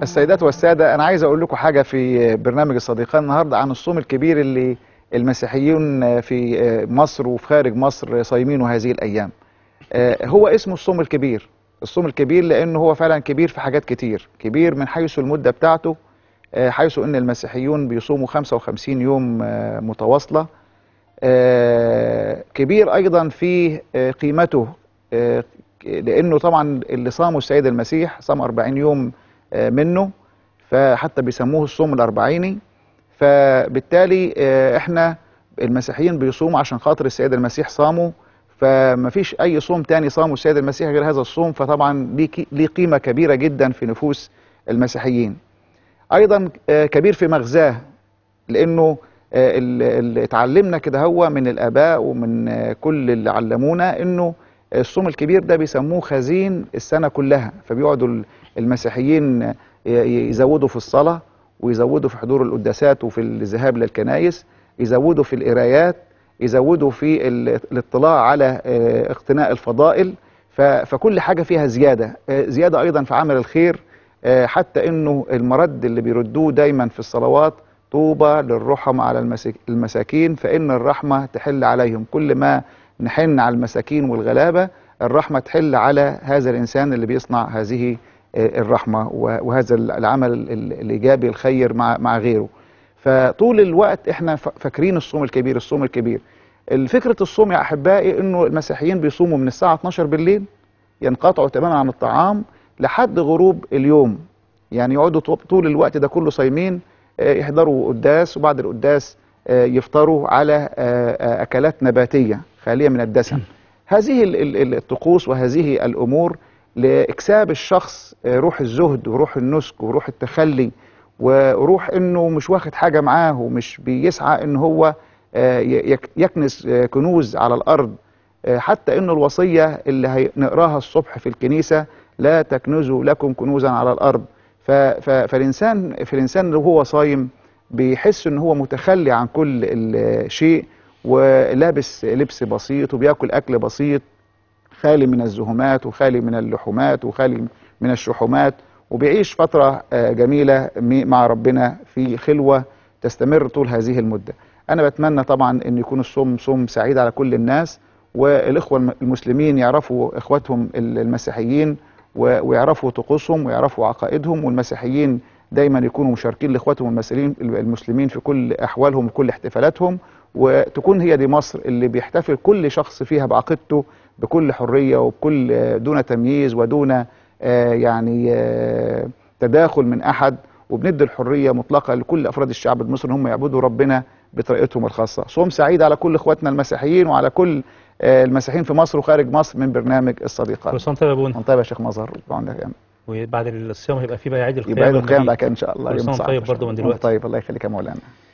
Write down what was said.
السيدات والسادة أنا عايز أقول لكم حاجة في برنامج الصديقان النهاردة عن الصوم الكبير اللي المسيحيون في مصر وفي خارج مصر صايمينه هذه الأيام آه، هو اسمه الصوم الكبير الصوم الكبير لأنه هو فعلا كبير في حاجات كتير كبير من حيث المدة بتاعته آه، حيث أن المسيحيون بيصوموا 55 يوم آه، متواصلة آه، كبير أيضا في آه، قيمته آه، لأنه طبعا اللي صاموا السيد المسيح صام 40 يوم آه، منه فحتى بيسموه الصوم الأربعيني فبالتالي آه، احنا المسيحيين بيصوموا عشان خاطر السيد المسيح صاموا فما فيش اي صوم تاني صامه السيد المسيح غير هذا الصوم فطبعا ليه كي- ليه قيمه كبيره جدا في نفوس المسيحيين ايضا آه، كبير في مغزاه لانه آه، ال- ال- اتعلمنا كده هو من الاباء ومن آه، كل اللي علمونا انه الصوم الكبير ده بيسموه خزين السنه كلها فبيقعدوا ال- المسيحيين ي- يزودوا في الصلاه ويزودوا في حضور القداسات وفي الذهاب للكنائس يزودوا في القرايات يزودوا في ال- الاطلاع على آه، اقتناء الفضائل ف- فكل حاجه فيها زياده آه، زياده ايضا في عمل الخير آه، حتى انه المرد اللي بيردوه دايما في الصلوات طوبى للرحم على المساك- المساكين فان الرحمه تحل عليهم كل ما نحن على المساكين والغلابه الرحمه تحل على هذا الانسان اللي بيصنع هذه آه، الرحمه و- وهذا العمل ال- الايجابي الخير مع مع غيره فطول الوقت احنا ف- فاكرين الصوم الكبير الصوم الكبير الفكرة الصوم يا احبائي انه المسيحيين بيصوموا من الساعه 12 بالليل ينقطعوا تماما عن الطعام لحد غروب اليوم يعني يقعدوا طو- طول الوقت ده كله صايمين آه، يحضروا قداس وبعد القداس آه، يفطروا على آه، آه، اكلات نباتيه خاليه من الدسم هذه ال- ال- ال- الطقوس وهذه الامور لاكساب الشخص آه، روح الزهد وروح النسك وروح التخلي وروح انه مش واخد حاجه معاه ومش بيسعى ان هو آه، ي- يك- يكنس آه، كنوز على الارض آه، حتى انه الوصيه اللي هنقراها الصبح في الكنيسه لا تكنزوا لكم كنوزا على الارض ف- ف- فالانسان في الانسان اللي هو صايم بيحس ان هو متخلي عن كل الشيء ولابس لبس بسيط وبياكل اكل بسيط خالي من الزهومات وخالي من اللحومات وخالي من الشحومات وبيعيش فترة آه، جميلة مي- مع ربنا في خلوة تستمر طول هذه المدة أنا بتمنى طبعا أن يكون الصوم صوم سعيد على كل الناس والإخوة الم- المسلمين يعرفوا إخواتهم ال- المسيحيين و- ويعرفوا طقوسهم ويعرفوا عقائدهم والمسيحيين دايما يكونوا مشاركين لاخواتهم المسلمين المسلمين في كل احوالهم وكل احتفالاتهم وتكون هي دي مصر اللي بيحتفل كل شخص فيها بعقيدته بكل حريه وبكل آه، دون تمييز ودون آه، يعني آه، تداخل من احد وبندي الحريه مطلقه لكل افراد الشعب المصري ان هم يعبدوا ربنا بطريقتهم الخاصه صوم سعيد على كل اخواتنا المسيحيين وعلى كل آه، المسيحيين في مصر وخارج مصر من برنامج الصديقات كل سنه وانت طيب يا ابونا طيب يا شيخ مظهر وعندك أيام. وبعد الصيام هيبقى في بقى عيد القيامه يبقى عيد القيامه والمجيء. بعد كده ان شاء الله كل يوم سنة 19 طيب برضه من وأنت دلوقتي. طيب الله يخليك يا مولانا